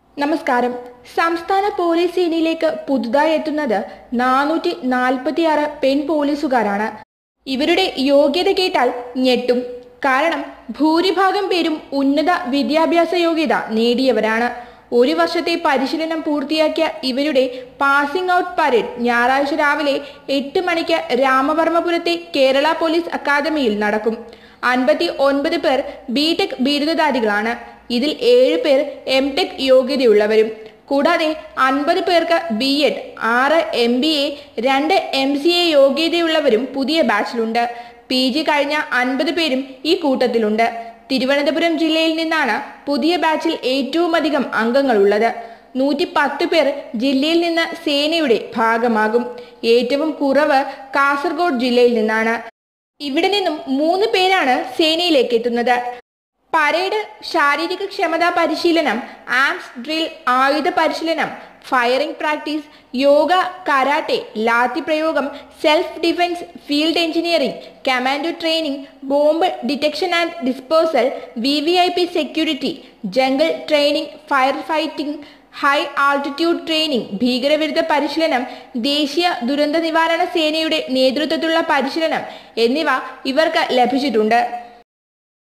നമസ്കാരം സംസ്ഥാന പോലീസ് സേനയിലേക്ക് പുതുതായി എത്തുന്നത് നാനൂറ്റി നാൽപ്പത്തിയാറ് പെൺ പോലീസുകാരാണ് ഇവരുടെ യോഗ്യത കേട്ടാൽ ഞെട്ടും കാരണം ഭൂരിഭാഗം പേരും ഉന്നത വിദ്യാഭ്യാസ യോഗ്യത നേടിയവരാണ് ഒരു വർഷത്തെ പരിശീലനം പൂർത്തിയാക്കിയ ഇവരുടെ പാസിംഗ് ഔട്ട് പരേഡ് ഞായറാഴ്ച രാവിലെ എട്ട് മണിക്ക് രാമവർമ്മപുരത്തെ കേരള പോലീസ് അക്കാദമിയിൽ നടക്കും അൻപത്തി ഒൻപത് പേർ ബി ടെക് ബിരുദധാരികളാണ് ഇതിൽ ഏഴ് പേർ എം ടെക് യോഗ്യതയുള്ളവരും കൂടാതെ അൻപത് പേർക്ക് ബി എഡ് ആറ് എം ബി എ രണ്ട് എം സി എ യോഗ്യതയുള്ളവരും പുതിയ ബാച്ചിലുണ്ട് പി ജി കഴിഞ്ഞ അൻപത് പേരും ഈ കൂട്ടത്തിലുണ്ട് തിരുവനന്തപുരം ജില്ലയിൽ നിന്നാണ് പുതിയ ബാച്ചിൽ ഏറ്റവും അധികം അംഗങ്ങളുള്ളത് നൂറ്റി പത്ത് പേർ ജില്ലയിൽ നിന്ന് സേനയുടെ ഭാഗമാകും ഏറ്റവും കുറവ് കാസർഗോഡ് ജില്ലയിൽ നിന്നാണ് ഇവിടെ നിന്നും മൂന്ന് പേരാണ് സേനയിലേക്ക് എത്തുന്നത് പരേഡ് ശാരീരിക ക്ഷമതാ പരിശീലനം ആംസ് ഡ്രിൽ ആയുധ പരിശീലനം firing practice yoga karate lathi പ്രയോഗം self defence field engineering commando training bomb detection and disposal V V I P security jungle training fire fighting high altitude training ഭീകരവിരുദ്ധ പരിശീലനം ദേശീയ ദുരന്ത നിവാരണ സേനയുടെ നേതൃത്വത്തിലുള്ള പരിശീലനം എന്നിവ ഇവർക്ക് ലഭിച്ചിട്ടുണ്ട്